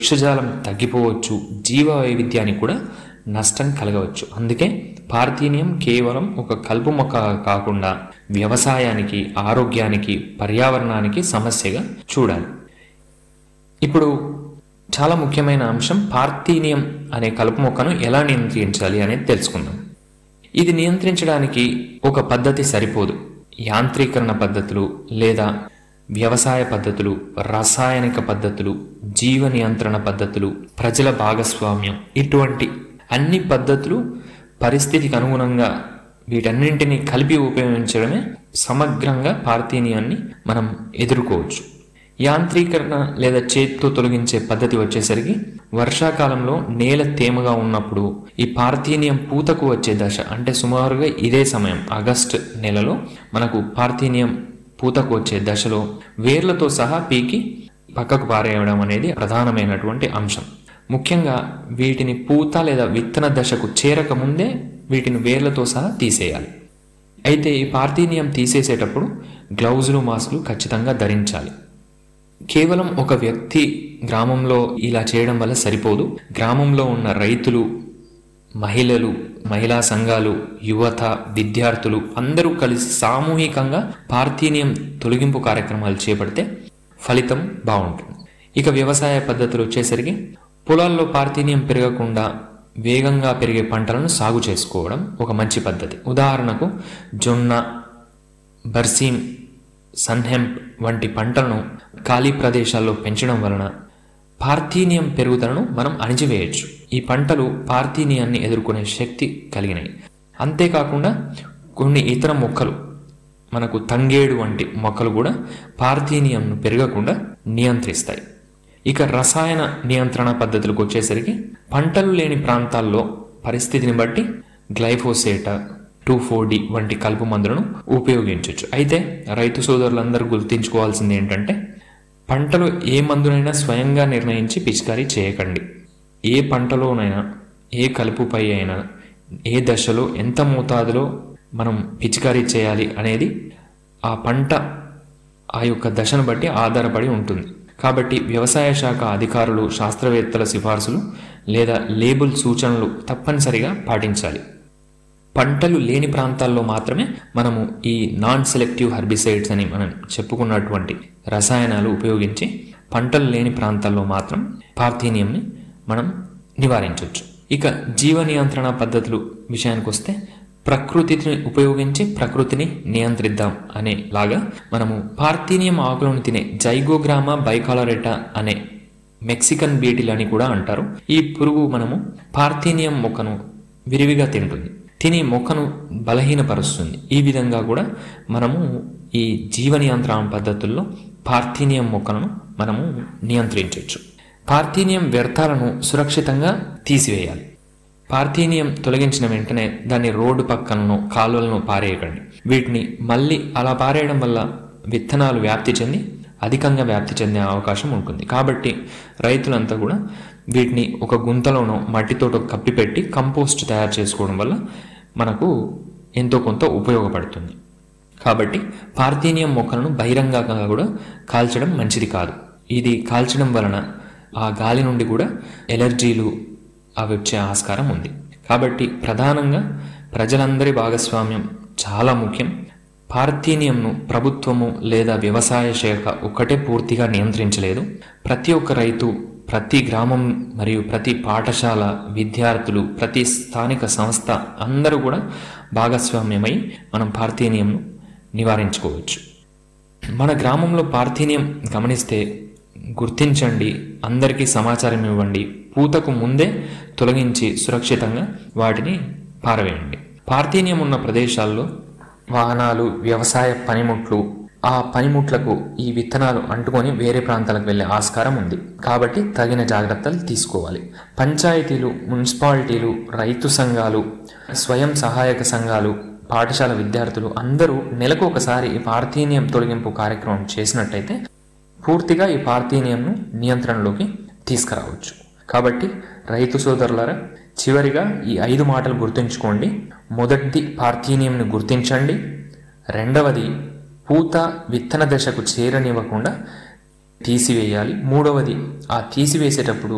వృక్షజాలం తగ్గిపోవచ్చు జీవ వైవిధ్యానికి కూడా నష్టం కలగవచ్చు అందుకే పార్థీనియం కేవలం ఒక కలుపు మొక్క కాకుండా వ్యవసాయానికి ఆరోగ్యానికి పర్యావరణానికి సమస్యగా చూడాలి ఇప్పుడు చాలా ముఖ్యమైన అంశం పార్థీనియం అనే కలుపు మొక్కను ఎలా నియంత్రించాలి అనేది తెలుసుకుందాం ఇది నియంత్రించడానికి ఒక పద్ధతి సరిపోదు యాంత్రీకరణ పద్ధతులు లేదా వ్యవసాయ పద్ధతులు రసాయనిక పద్ధతులు జీవ నియంత్రణ పద్ధతులు ప్రజల భాగస్వామ్యం ఇటువంటి అన్ని పద్ధతులు పరిస్థితికి అనుగుణంగా వీటన్నింటినీ కలిపి ఉపయోగించడమే సమగ్రంగా పార్థీనియాన్ని మనం ఎదుర్కోవచ్చు యాంత్రీకరణ లేదా చేత్తో తొలగించే పద్ధతి వచ్చేసరికి వర్షాకాలంలో నేల తేమగా ఉన్నప్పుడు ఈ పార్థీనియం పూతకు వచ్చే దశ అంటే సుమారుగా ఇదే సమయం ఆగస్ట్ నెలలో మనకు పార్థీనియం పూతకు వచ్చే దశలో వేర్లతో సహా పీకి పక్కకు పారేయడం అనేది ప్రధానమైనటువంటి అంశం ముఖ్యంగా వీటిని పూత లేదా విత్తన దశకు చేరక ముందే వీటిని వేర్లతో సహా తీసేయాలి అయితే ఈ పార్థీనియం తీసేసేటప్పుడు గ్లౌజులు మాస్కులు ఖచ్చితంగా ధరించాలి కేవలం ఒక వ్యక్తి గ్రామంలో ఇలా చేయడం వల్ల సరిపోదు గ్రామంలో ఉన్న రైతులు మహిళలు మహిళా సంఘాలు యువత విద్యార్థులు అందరూ కలిసి సామూహికంగా పార్థీనియం తొలగింపు కార్యక్రమాలు చేపడితే ఫలితం బాగుంటుంది ఇక వ్యవసాయ పద్ధతులు వచ్చేసరికి పొలాల్లో పార్థీనియం పెరగకుండా వేగంగా పెరిగే పంటలను సాగు చేసుకోవడం ఒక మంచి పద్ధతి ఉదాహరణకు జొన్న బర్సీం సన్హెంప్ వంటి పంటలను ఖాళీ ప్రదేశాల్లో పెంచడం వలన పార్థీనియం పెరుగుదలను మనం అణిచివేయచ్చు ఈ పంటలు పార్థీనియాన్ని ఎదుర్కొనే శక్తి కలిగినవి అంతేకాకుండా కొన్ని ఇతర మొక్కలు మనకు తంగేడు వంటి మొక్కలు కూడా పార్థీనియంను పెరగకుండా నియంత్రిస్తాయి ఇక రసాయన నియంత్రణ పద్ధతులకు వచ్చేసరికి పంటలు లేని ప్రాంతాల్లో పరిస్థితిని బట్టి గ్లైఫోసేట టూ ఫోర్ డి వంటి కలుపు మందులను ఉపయోగించవచ్చు అయితే రైతు సోదరులందరూ గుర్తుంచుకోవాల్సింది ఏంటంటే పంటలు ఏ మందునైనా స్వయంగా నిర్ణయించి పిచికారీ చేయకండి ఏ పంటలోనైనా ఏ కలుపుపై అయినా ఏ దశలో ఎంత మోతాదులో మనం పిచికారీ చేయాలి అనేది ఆ పంట ఆ యొక్క దశను బట్టి ఆధారపడి ఉంటుంది కాబట్టి వ్యవసాయ శాఖ అధికారులు శాస్త్రవేత్తల సిఫార్సులు లేదా లేబుల్ సూచనలు తప్పనిసరిగా పాటించాలి పంటలు లేని ప్రాంతాల్లో మాత్రమే మనము ఈ నాన్ సెలెక్టివ్ హర్బిసైడ్స్ అని మనం చెప్పుకున్నటువంటి రసాయనాలు ఉపయోగించి పంటలు లేని ప్రాంతాల్లో మాత్రం పార్థీనియంని మనం నివారించవచ్చు ఇక జీవ నియంత్రణ పద్ధతులు విషయానికి వస్తే ప్రకృతిని ఉపయోగించి ప్రకృతిని నియంత్రిద్దాం అనే లాగా మనము పార్థీనియం ఆకులను తినే జైగోగ్రామా బైకాలరెటా అనే మెక్సికన్ బీటిల్ అని కూడా అంటారు ఈ పురుగు మనము పార్థీనియం మొక్కను విరివిగా తింటుంది తిని మొక్కను బలహీనపరుస్తుంది ఈ విధంగా కూడా మనము ఈ జీవ నియంత్రణ పద్ధతుల్లో పార్థీనియం మొక్కలను మనము నియంత్రించవచ్చు పార్థీనియం వ్యర్థాలను సురక్షితంగా తీసివేయాలి పార్థీనియం తొలగించిన వెంటనే దాన్ని రోడ్డు పక్కలను కాలువలను పారేయకండి వీటిని మళ్ళీ అలా పారేయడం వల్ల విత్తనాలు వ్యాప్తి చెంది అధికంగా వ్యాప్తి చెందే అవకాశం ఉంటుంది కాబట్టి రైతులంతా కూడా వీటిని ఒక గుంతలోనో మట్టితోటో కప్పిపెట్టి కంపోస్ట్ తయారు చేసుకోవడం వల్ల మనకు ఎంతో కొంత ఉపయోగపడుతుంది కాబట్టి పార్థీనియం మొక్కలను బహిరంగంగా కూడా కాల్చడం మంచిది కాదు ఇది కాల్చడం వలన ఆ గాలి నుండి కూడా ఎలర్జీలు అవి వచ్చే ఆస్కారం ఉంది కాబట్టి ప్రధానంగా ప్రజలందరి భాగస్వామ్యం చాలా ముఖ్యం పార్థీనియంను ప్రభుత్వము లేదా వ్యవసాయ శాఖ ఒక్కటే పూర్తిగా నియంత్రించలేదు ప్రతి ఒక్క రైతు ప్రతి గ్రామం మరియు ప్రతి పాఠశాల విద్యార్థులు ప్రతి స్థానిక సంస్థ అందరూ కూడా భాగస్వామ్యమై మనం పార్థీనియంను నివారించుకోవచ్చు మన గ్రామంలో పార్థీనియం గమనిస్తే గుర్తించండి అందరికీ సమాచారం ఇవ్వండి పూతకు ముందే తొలగించి సురక్షితంగా వాటిని పారవేయండి పార్థీనియం ఉన్న ప్రదేశాల్లో వాహనాలు వ్యవసాయ పనిముట్లు ఆ పనిముట్లకు ఈ విత్తనాలు అంటుకొని వేరే ప్రాంతాలకు వెళ్ళే ఆస్కారం ఉంది కాబట్టి తగిన జాగ్రత్తలు తీసుకోవాలి పంచాయతీలు మున్సిపాలిటీలు రైతు సంఘాలు స్వయం సహాయక సంఘాలు పాఠశాల విద్యార్థులు అందరూ నెలకు ఒకసారి ఈ పార్థీనియం తొలగింపు కార్యక్రమం చేసినట్టయితే పూర్తిగా ఈ పార్థీనియంను నియంత్రణలోకి తీసుకురావచ్చు కాబట్టి రైతు సోదరులారా చివరిగా ఈ ఐదు మాటలు గుర్తుంచుకోండి మొదటిది పార్థీనియంను గుర్తించండి రెండవది పూత విత్తన దశకు చేరనివ్వకుండా తీసివేయాలి మూడవది ఆ తీసివేసేటప్పుడు